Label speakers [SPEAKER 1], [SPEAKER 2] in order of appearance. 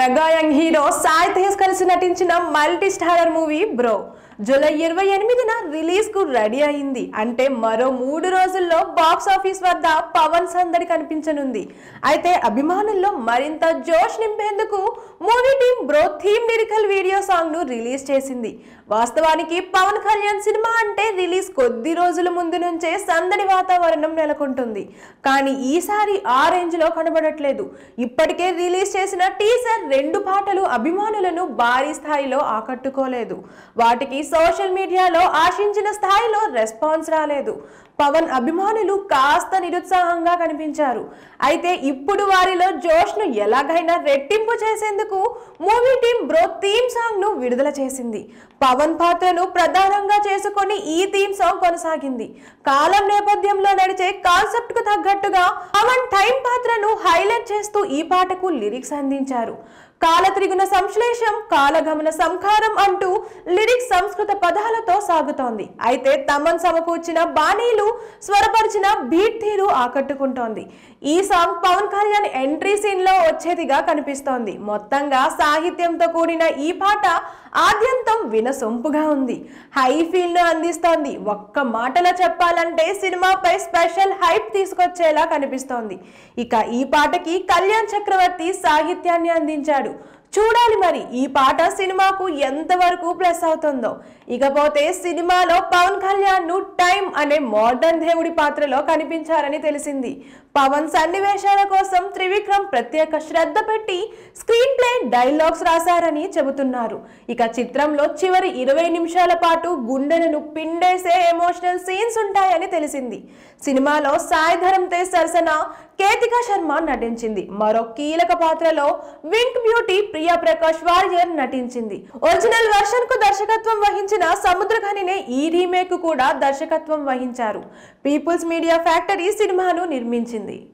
[SPEAKER 1] mega young hero Sai Tej కలిసి నటించిన multi starrer movie Bro July ఇరవై ఎనిమిదిన రిలీజ్ కు రెడీ అయింది అంటే మరో మూడు రోజుల్లో బాక్స్ ఆఫీస్ వద్ద పవన్ సందడి కనిపించనుంది అయితే అభిమానుల్లో మరింత జోష్ నింపేందుకు movie team Bro theme lyrical video song ను రిలీజ్ చేసింది వాస్తవానికి పవన్ కళ్యాణ్ సినిమా అంటే రిలీజ్ కొద్ది రోజుల ముందు నుంచే సందడి వాతావరణం నెలకొంటుంది కానీ ఈసారి ఆ రేంజ్ లో కనబడట్లేదు ఇప్పటికే రిలీజ్ చేసిన టీజర్ రెండు పాటలు అభిమానులను భారీ స్థాయిలో ఆకట్టుకోలేదు వాటికి సోషల్ మీడియాలో ఆశించిన స్థాయిలో రెస్పాన్స్ రాలేదు పవన్ అభిమానులు కాస్త నిరుత్సాహంగా కనిపించారు అయితే ఇప్పుడు వారిలో జోష్ను ఎలాగైనా రెట్టింపు చేసేందుకు movie team Bro theme song ను విడుదల చేసింది పవన్ పాత్రను ప్రధానంగా చేసుకొని ఈ థీమ్ సాంగ్ కొనసాగింది కాలం నేపథ్యంలో నడిచే కాన్సెప్ట్ కు తగ్గట్టుగా పవన్ టైం పాత్రను హైలైట్ చేస్తూ ఈ పాటకు లిరిక్స్ అందించారు కాలత్రిగుణ సంశ్లేషం కాలగమన సంకారం అంటూ లిరిక్స్ సంస్కృత పదాలతో సాగుతోంది అయితే తమన్ సమకూర్చిన బాణీలు స్వరపరిచిన బీట్ తీరు ఆకట్టుకుంటోంది ఈ song Pawan Kalyan entry scene లో వచ్చేదిగా కనిపిస్తోంది మొత్తంగా సాహిత్యంతో కూడిన ఈ పాట ఆద్యంతం వినసొంపుగా ఉంది హై ఫీల్ ను అందిస్తోంది ఒక్క మాటలో చెప్పాలంటే సినిమాపై స్పెషల్ హైప్ తీసుకొచ్చేలా కనిపిస్తోంది ఇక ఈ పాటకి కళ్యాణ్ చక్రవర్తి సాహిత్యాన్ని అందించాడు చూడాలి మరి ఈ పాట సినిమాకు ఎంతవరకు ప్లస్ అవుతుందో ఇకపోతే సినిమాలో పవన్ కళ్యాణ్ ను టైం అనే మోడర్న్ దేవుడి పాత్రలో కనిపించారని తెలిసింది పవన్ సన్నివేశాల కోసం త్రివిక్రమ్ ప్రత్యేక శ్రద్ధ పెట్టి స్క్రీన్ ప్లే డైలాగ్స్ రాశారని చెబుతున్నారు ఇక చిత్రంలో చివరి ఇరవై నిమిషాల పాటు గుండెలను పిండేసే ఎమోషనల్ సీన్స్ ఉంటాయని తెలిసింది సినిమాలో సాయి ధరమ్ తేజ్ సరసన కేతికా శర్మ నటించింది మరో కీలక పాత్రలో వింక్ బ్యూటీ ప్రియా ప్రకాష్ వారియర్ నటించింది ఒరిజినల్ వర్షన్ కు దర్శకత్వం వహించిన సముద్రఖనినే ఈ రీమేక్ కూడా దర్శకత్వం వహించారు పీపుల్స్ మీడియా ఫ్యాక్టరీ సినిమాను నిర్మించింది